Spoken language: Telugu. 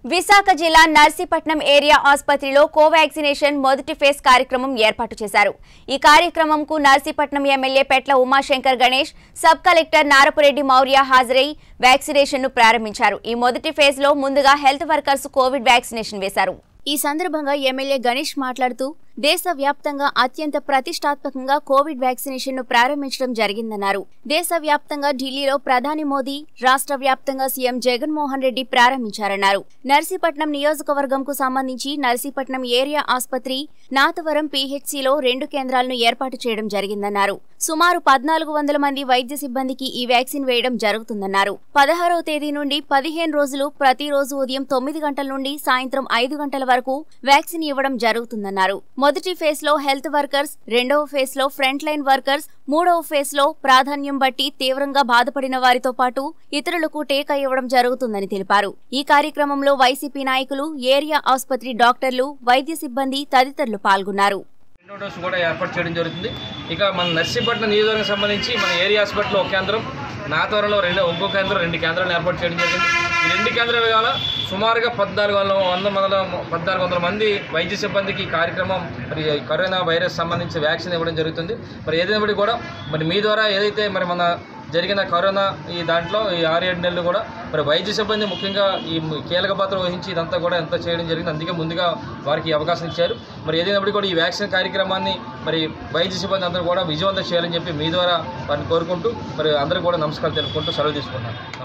విశాఖ జిల్లా నర్సీపట్నం ఏరియా ఆసుపత్రిలో కోవాక్సినేషన్ మొదటి ఫేజ్ కార్యక్రమం ఏర్పాటు చేశారు ఈ కార్యక్రమంకు Narsipatnam MLA Petla Umashankar Ganesh sub collector Narapureddy Mourya హాజరై వ్యాక్సినేషన్ ను ప్రారంభించారు ఈ మొదటి ఫేజ్ లో ముందుగా హెల్త్ వర్కర్స్ కోవిడ్ వ్యాక్సినేషన్ వేశారు ఈ సందర్భంగా ఎమ్మెల్యే గణేష్ మాట్లాడుతూ దేశవ్యాప్తంగా అత్యంత ప్రతిష్టాత్మకంగా కోవిడ్ వ్యాక్సినేషన్ ను ప్రారంభించడం జరిగిందన్నారు దేశవ్యాప్తంగా ఢిల్లీలో ప్రధాని మోదీ రాష్ట్ర వ్యాప్తంగా సీఎం జగన్మోహన్ రెడ్డి ప్రారంభించారన్నారు నర్సీపట్నం నియోజకవర్గంకు సంబంధించి నర్సీపట్నం ఏరియా ఆసుపత్రి నాతవరం పీహెచ్సీలో రెండు కేంద్రాలను ఏర్పాటు చేయడం జరిగిందన్నారు సుమారు పద్నాలుగు వందల మంది వైద్య సిబ్బందికి ఈ వ్యాక్సిన్ వేయడం జరుగుతుందన్నారు పదహారవ తేదీ నుండి పదిహేను రోజులు ప్రతిరోజు ఉదయం తొమ్మిది గంటల నుండి సాయంత్రం ఐదు గంటల వరకు వ్యాక్సిన్ ఇవ్వడం జరుగుతుందన్నారు మొదటి ఫేజ్ లో హెల్త్ వర్కర్స్ రెండవ ఫేజ్ లో ఫ్రంట్ లైన్ వర్కర్స్ మూడవ ఫేజ్ లో ప్రాధాన్యం బట్టి తీవ్రంగా బాధపడిన వారితో పాటు ఇతరులకు టీకా ఇవ్వడం జరుగుతుందని తెలిపారు ఈ కార్యక్రమంలో వైసీపీ నాయకులు ఏరియా ఆసుపత్రి డాక్టర్లు వైద్య సిబ్బంది తదితరులు పాల్గొన్నారు రెండో డోసు కూడా ఏర్పాటు చేయడం జరుగుతుంది ఇక మన నర్సీపట్నం నియోజకవర్గం సంబంధించి మన ఏరియా హాస్పిటల్లో ఒక కేంద్రం నాతవరంలో రెండు ఇంకో కేంద్రం రెండు కేంద్రాలు ఏర్పాటు చేయడం జరిగింది ఈ రెండు కేంద్రాల వల్ల సుమారుగా పద్నాలుగు వందల వంద వందల పద్నాలుగు వందల మంది వైద్య సిబ్బందికి ఈ కార్యక్రమం మరి ఈ కరోనా వైరస్ సంబంధించి వ్యాక్సిన్ ఇవ్వడం జరుగుతుంది మరి ఏదైనప్పటికీ కూడా మరి మీ ద్వారా ఏదైతే మరి మన జరిగిన కరోనా ఈ దాంట్లో ఈ ఆరు ఏడు నెలలు కూడా మరి వైద్య సిబ్బంది ముఖ్యంగా ఈ ము- కీలక పాత్ర వహించి ఇదంతా కూడా ఎంత చేయడం జరిగింది అందుకే ముందుగా వారికి ఈ అవకాశం ఇచ్చారు మరి ఏదైనప్పటికీ కూడా ఈ వ్యాక్సిన్ కార్యక్రమాన్ని మరి వైద్య సిబ్బంది అందరూ కూడా విజయవంతం చేయాలని చెప్పి మీ ద్వారా వారిని కోరుకుంటూ మరి అందరూ కూడా నమస్కారం తెలుపుకుంటూ సెలవు తీసుకుంటున్నాను